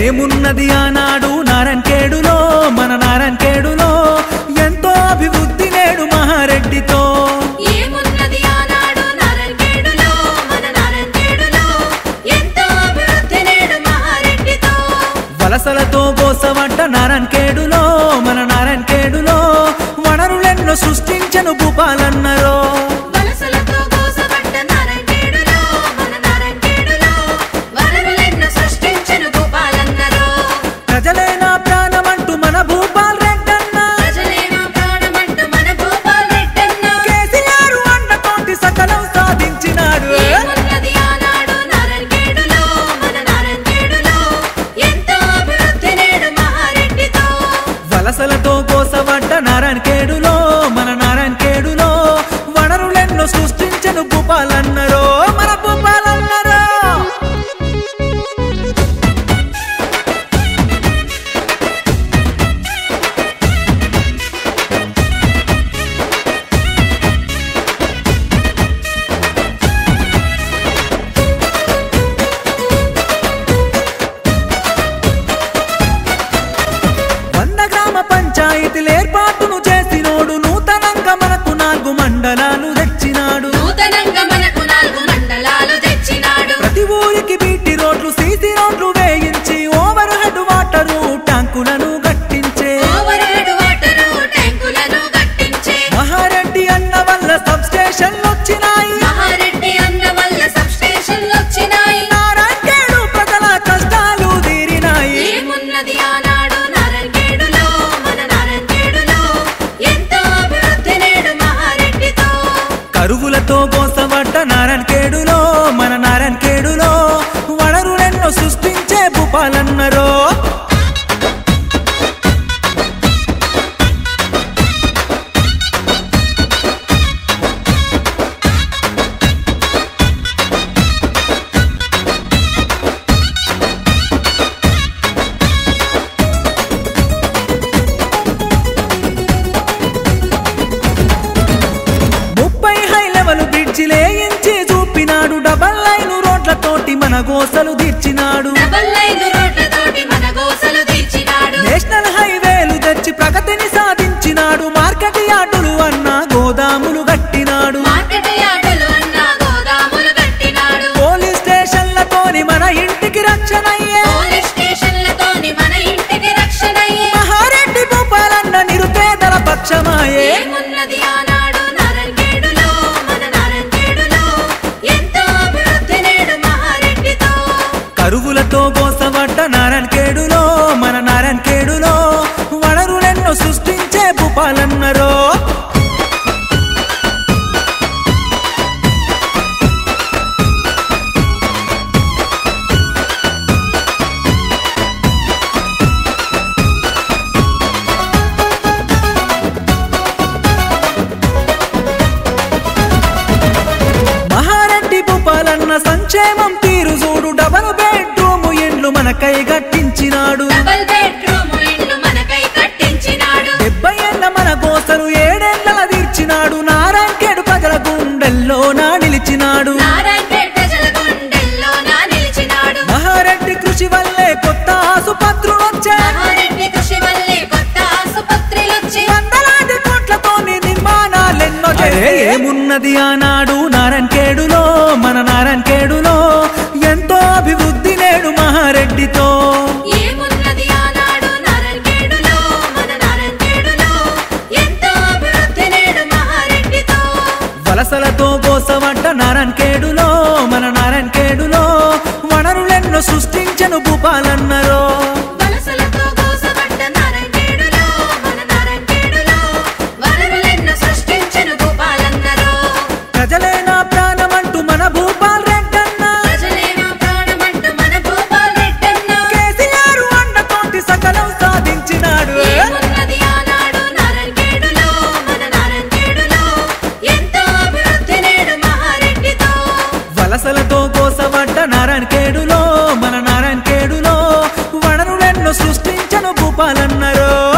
ఏమున్నది ఆనాడు నారాయణఖేడులో మన నారాయణఖేడులో ఎంతో అభివృద్ధి నేడు మహారెడ్డితో ఏమున్నది ఆనాడు నారాయణఖేడులో మన నారాయణఖేడులో ఎంతో అభివృద్ధి నేడు మహారెడ్డితో వలసలతో గోసవంట నారాయణఖేడులో మన నారాయణఖేడులో వనరులెన్నో సృష్టించను భూపాలన్నరో వలసలతో గోసపడ్డ నారాయణఖేడులో మన నారాయణఖేడులో వనరులెన్నో సృష్టించెను భూపాలన్నరో ప్రజలే నా ప్రాణమంటూ మన భూపాల్ రెడ్డన్న ప్రజలే నా ప్రాణమంటూ మన భూపాల్ రెడ్డన్న కేసీఆర్ అండతోటి సకలం సాధించినాడు ఏమున్నది ఆనాడు నారాయణఖేడులో మన నారాయణఖేడులో ఎంతో అభివృద్ధి నేడు మహారెడ్డితో వలసలతో కోసవంట నారాయణఖేడులో మన నారాయణఖేడులో వనరులెన్నో సృష్టించను భూపాలన్నరో మన భూపాలన్నరో వంద గ్రామ పంచాయతీల ఏర్పాటును చేసినోడు నూతనంగా మనకు నాలుగు మండలాలు తెచ్చినాడు నూతనంగా మనకు నాలుగు మండలాలు తెచ్చినాడు ప్రతి ఊరికి బీటీ రోడ్లు సీసీ రోడ్లు వేయించి ఓవర్ హెడ్ వాటరు ట్యాంకులను కట్టించే ఓవరాడు వాటరు ట్యాంకులను కట్టించే మహారెడ్డి అన్న వల్ల సబ్ స్టేషన్లు వచ్చినాయి మహారెడ్డి అన్న వల్ల సబ్ స్టేషన్లు వచ్చినాయి నారాయణఖేడు ప్రజల కష్టాలు తీరినాయి ఏమున్నది ఆనాడు నారాయణఖేడులో మన నారాయణఖేడులో ఎంతో అభివృద్ధి నేడు మహారెడ్డితో కరువులతో మోసపడ్డ నారాయణఖేడులో మన నారాయణఖేడులో వనరులెన్నో సృష్టించే భూపాలన్నరో ముప్పై హై లెవెల్ బ్రిడ్జిలేయించి చూపినాడు డబల్ లైన్ రోడ్లతోటి మన గోసలు తీర్చినాడు డబల్ లైన్ రోడ్లతోటి మన గోసలు తీర్చినాడు నేషనల్ హైవేలు తెచ్చి ప్రగతిని సాధించినాడు మార్కెట్ యార్డులు అన్న గోదాములు కట్టినాడు మార్కెట్ యార్డులు అన్న గోదాములు కట్టినాడు పోలీస్ స్టేషన్లతోని మన ఇంటికి రక్షణయ్యే పోలీస్ స్టేషన్లతోని మన ఇంటికి రక్షణయ్యే మహారెడ్డి భూపాలన్న నిరుపేదల పక్షమాయే ఏమున్నది ఆనాడు నారాయణఖేడులో మన నారాయణఖేడులో ఎంతో అభివృద్ధి నేడు మహారెడ్డితో కరువులతో మోసపడ్డ నారాయణఖేడులో మన నారాయణఖేడులో వనరులెన్నో సృష్టించే భూపాలన్నరో మహారెడ్డి భూపాలన్న సంక్షేమం తీరు చూడు డబల్ బెడ్రూమ్ ఇండ్లు మనకై కట్టించినాడు డబల్ బెడ్రూమ్ ఇల్లు మనకై కట్టించినాడు డెబ్బై ఏళ్ళ మన గోసలు ఏడేళ్ల తీర్చినాడు నారాయణఖేడు ప్రజల గుండెల్లో నా నిలిచినాడు నారాయణపేట ప్రజల గుండెల్లో నా నిలిచినాడు మహారెడ్డి కృషి వల్లే కొత్త ఆసుపత్రులు వచ్చా మహారెడ్డి కృషి వల్లే కొత్త ఆసుపత్రులొచ్చి వందలాది కోట్లతోని నిర్మాణాలెన్నో చేసే ఏమున్నది ఆనాడు నారాయణఖేడులో మన నారాయణఖేడులో ఎంతో అభివృద్ధి నేడు మహారెడ్డితో ఏమున్నది ఆనాడు నారాయణఖేడులో మన నారాయణఖేడులో ఎంతో అభివృద్ధి నేడు మహారెడ్డితో వలసలతో గోసవంట నారాయణఖేడులో మన నారాయణఖేడులో వనరులెన్నో సృష్టించను భూపాలన్నరో వలసలతో గోసపడ్డ నారాయణఖేడులో మన నారాయణఖేడులో వనరులెన్నో సృష్టించెను భూపాలన్నరో ప్రజలే నా ప్రాణమంటూ మన భూపాల్ రెడ్డన్న ప్రజలే నా ప్రాణమంటూ మన భూపాల్ రెడ్డన్న కేసీఆర్ అండతోటి సకలం సాధించినాడు ఏమున్నది ఆనాడు నారాయణఖేడులో మన నారాయణఖేడులో ఎంతో అభివృద్ధి నేడు మహారెడ్డితో వలసలతో కోసవడ్డ నారాయణఖేడులో మన నారాయణఖేడులో వనరులెన్నో సృష్టించను భూపాలన్నరో